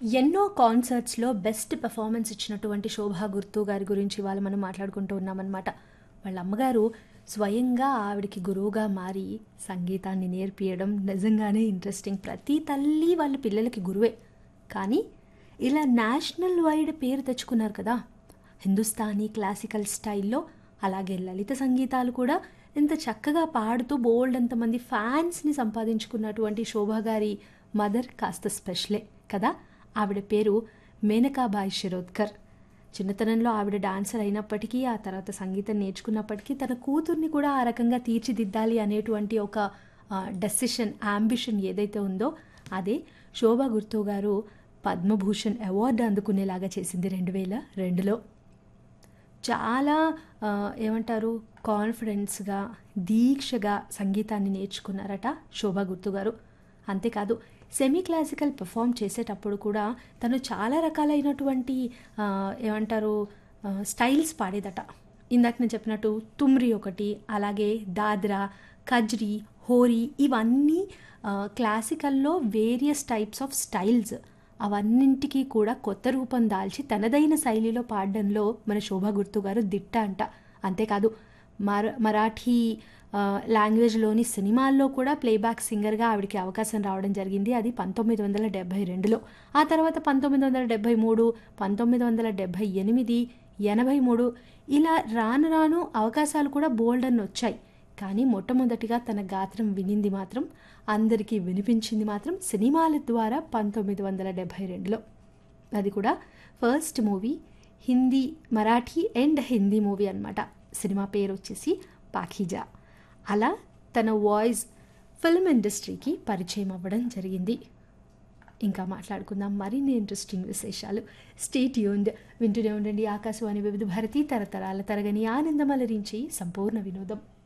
ఎన్నో కాన్సర్ట్స్‌లో best performance ఇచ్చినటువంటి శోభా గుర్తు గారి గురించి ఇవాళ మనం మాట్లాడుకుంటూ ఉన్నామనమాట. వాళ్ళ అమ్మగారు స్వయంగా ఆవిడకి గురువుగా మారి సంగీతాన్ని నేర్పియడం నిజంగానే ఇంట్రెస్టింగ్. ప్రతి తల్లి వాళ్ళ పిల్లలకి గురువే. కానీ ఇలా నేషనల్ వైడ్ పేరు తెచ్చుకున్నారు కదా! హిందుస్థానీ క్లాసికల్ స్టైల్‌లో అలాగే లలిత సంగీతాలు కూడా ఎంత చక్కగా పాడుతూ బోలెడంత మంది ఫ్యాన్స్‌ని సంపాదించుకున్నటువంటి శోభా గారి మదర్ కాస్త స్పెషలే కదా! ఆవిడ పేరు మేనకాబాయి శిరోద్కర్. చిన్నతనంలో ఆవిడ డాన్సర్ అయినప్పటికీ, ఆ తర్వాత సంగీతం నేర్చుకున్నప్పటికీ తన కూతుర్ని కూడా ఆ రకంగా తీర్చిదిద్దాలి అనేటువంటి ఒక ఆహ్, డెసిషన్, యాంబిషన్ ఏదైతే ఉందో అదే శోభా గుర్తు గారు పద్మభూషణ్ అవార్డ్ అందుకునేలాగా చేసింది 2002లో. చాలా ఆహ్, ఏమంటారు కాన్ఫిడెన్స్‌గా, దీక్షగా సంగీతాన్ని నేర్చుకున్నారట శోభా గుర్తు గారు. అంతేకాదు సెమీ క్లాసికల్ పెర్ఫార్మ్ చేసేటప్పుడు కూడా తను చాలా రకాలైనటువంటి ఆహ్, ఏమంటారు ఆహ్, స్టైల్స్ పాడేదట. ఇందాక నేను చెప్పినట్టు తుమ్రి ఒకటి, అలాగే దాద్రా, కజ్రీ, హోరీ ఇవన్నీ ఆహ్, క్లాసికల్‌లో వేరియస్ టైప్స్ ఆఫ్ స్టైల్స్. అవన్నింటికి కూడా కొత్త రూపం దాల్చి తనదైన శైలిలో పాడడంలో మన శోభా గుర్తు గారు దిట్ట అంట. అంతేకాదు మర మరాఠీ ఆహ్, లాంగ్వేజ్‌లోని సినిమాల్లో కూడా ప్లేబ్యాక్ సింగర్‌గా ఆవిడకి అవకాశం రావడం జరిగింది. అది 1972లో. ఆ తర్వాత 1973, 1978, 83 ఇలా రాను రాను అవకాశాలు కూడా బోలెడన్నొచ్చాయి. కానీ మొట్టమొదటిగా తన గాత్రం వినింది మాత్రం, అందరికీ వినిపించింది మాత్రం సినిమాల ద్వారా 1972లో. అది కూడా first movie Hindi, Marathi and Hindi movie అనమాట. సినిమా పేరొచ్చేసి 'పాకీజా'. అలా తన వాయిస్ ఫిల్మ్ ఇండస్ట్రీకి పరిచయం అవ్వడం జరిగింది. ఇంకా మాట్లాడుకుందాం మరిన్ని ఇంట్రెస్టింగ్ విశేషాలు. స్టే ట్యూన్డ్ వింటూనే ఉండండి ఆకాశవాణి వివిధ భారతి తరతరాల తరగని ఆనందం అలరించి సంపూర్ణ వినోదం.